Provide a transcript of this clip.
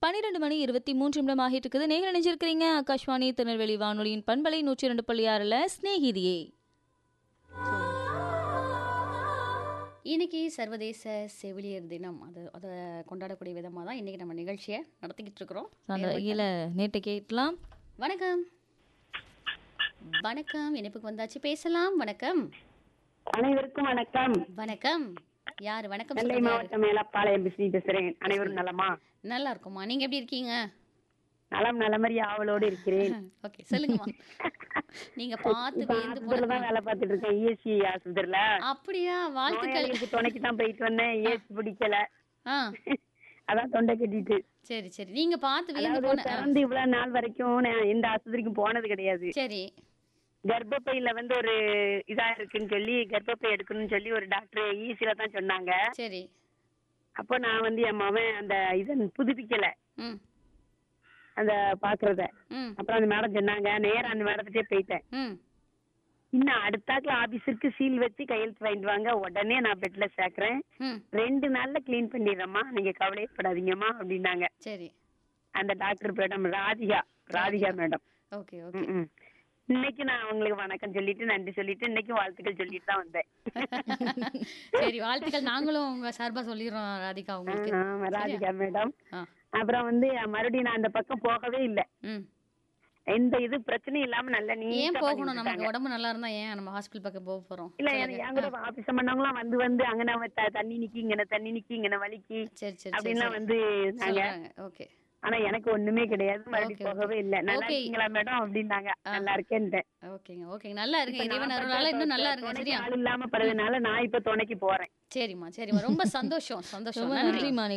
பன்னிரெண்டு மணி இருபத்தி மூன்று நிமிடம் ஆகிட்டு இருக்குது நேரில் நினைச்சிருக்கிறீங்க ஆகாஷ்வாணி திருநெல்வேலி வானொலியின் பண்பலை நூற்றி ரெண்டு புள்ளி ஆறில் ஸ்நேகிதியே இன்னைக்கு சர்வதேச செவிலியர் தினம் அது அதை கொண்டாடக்கூடிய விதமாக தான் இன்னைக்கு நம்ம நிகழ்ச்சியை நடத்திக்கிட்டு இருக்கிறோம் அந்த வகையில் நேற்று கேட்கலாம் வணக்கம் வணக்கம் இணைப்புக்கு வந்தாச்சு பேசலாம் வணக்கம் அனைவருக்கும் வணக்கம் வணக்கம் யார் வணக்கம் நெல்லை சொல்றது யாரு? மாவட்டம் மேலப்பாளையம் பிஸ்னி பேசுறேன் அனைவரும் நலமா நல்லா இருக்குமா நீங்க எப்படி இருக்கீங்க நலம் நலமறி ஆவலோடு இருக்கிறேன் ஓகே சொல்லுங்கம்மா நீங்க பார்த்து இப்ப வியந்து ஆஸ்பத்திரியில தான் போன வேலை பார்த்துட்டு இருக்கேன் இஎஸ்சி ஆஸ்பத்திரியில அப்படியா வாழ்த்துக்கள் நோயாளிகளுக்கு துணைக்கு தான் போயிட்டு வந்தேன் ஏசி பிடிக்கல ஆ அதான் தொண்டை கட்டிட்டு சரி சரி நீங்க பார்த்து வியந்து அதாவது போன ஆ, பிறந்து இவ்வளவு நாள் வரைக்கும் நான் எந்த ஆஸ்பத்திரிக்கும் போனது கிடையாது சரி கர்ப்பப்பையில வந்து ஒரு இதா இருக்குன்னு சொல்லி கர்ப்பப்பை எடுக்கணும்னு சொல்லி ஒரு டாக்டர் ஈஸியில தான் சொன்னாங்க சரி அப்போ நான் வந்து என் மவன் அந்த இதை புதுப்பிக்கல ம் அந்த பாக்குறத ம் அப்புறம் அந்த மேடம் சொன்னாங்க நேரா அந்த மேடத்திட்டே போயிட்டேன் ம் இன்னும் அடுத்தாக்குல ஆபீஸருக்கு சீல் வச்சு கையெழுத்து வாங்கிட்டு வாங்க உடனே நான் பெட்ல சேர்க்கறேன் ம் ரெண்டு நாள்ல க்ளீன் பண்ணிடுறேம்மா நீங்க கவலையப்படாதீங்கம்மா அப்படின்னாங்க சரி அந்த doctor madam Radhika Radhika madam okay okay ம், ம். இன்னைக்கு நான் அவங்களுக்கு வணக்கம் சொல்லிட்டு நன்றி சொல்லிட்டு இன்னைக்கு வாழ்த்துக்கள் சொல்லிட்டு தான் வந்தேன் சரி வாழ்த்துக்கள் நாங்களும் உங்க சார்பா சொல்லிடுறோம் ராதிகா உங்களுக்கு ஆமா, ராதிகா மேடம் ஆ அப்புறம் வந்து மறுபடியும் நான் அந்த பக்கம் போகவே இல்லை ம் எந்த இது பிரச்சனையும் இல்லாம நல்ல ஏன் நீட்டா பண்ணி போகணும் விட்டுட்டாங்க. நமக்கு உடம்பு நல்லா இருந்தா ஏன் நம்ம ஹாஸ்பிட்டல் பக்கம் போக போறோம் இல்ல சொல்லுங்க. எனக்கு என் கூட ஆபீஸ் பண்ணவங்களாம் வந்து வந்து அங்கன த- தண்ணி நிக்கி இங்கன தண்ணி நிக்கி இங்கன வலிக்கு சரி சரி சரி அப்படின்லாம் சரி. வந்து நாங்க சொல்றாங்க ஓகே ஆனா எனக்கு ஒண்ணுமே கிடையாது மறுபடியும் Okay, போகவே okay. இல்ல நல்லா Okay. இருக்கீங்களா மேடம் அப்படின்னாங்க ஆ. நல்லா இருக்கேன்ட்டேன் ஓகேங்க ஓகேங்க நல்லா இருங்க இப்ப இறைவன் நான் அருளால இன்னும் நல்லா துணைக்கு இருங்க சரியா ஆள் இல்லாம படுறதுனால நான் இப்ப துணைக்கு போறேன் சரிம்மா சரிம்மா ரொம்ப சந்தோஷம் சந்தோஷம் ரொம்ப நன்றி நன்றிம்மா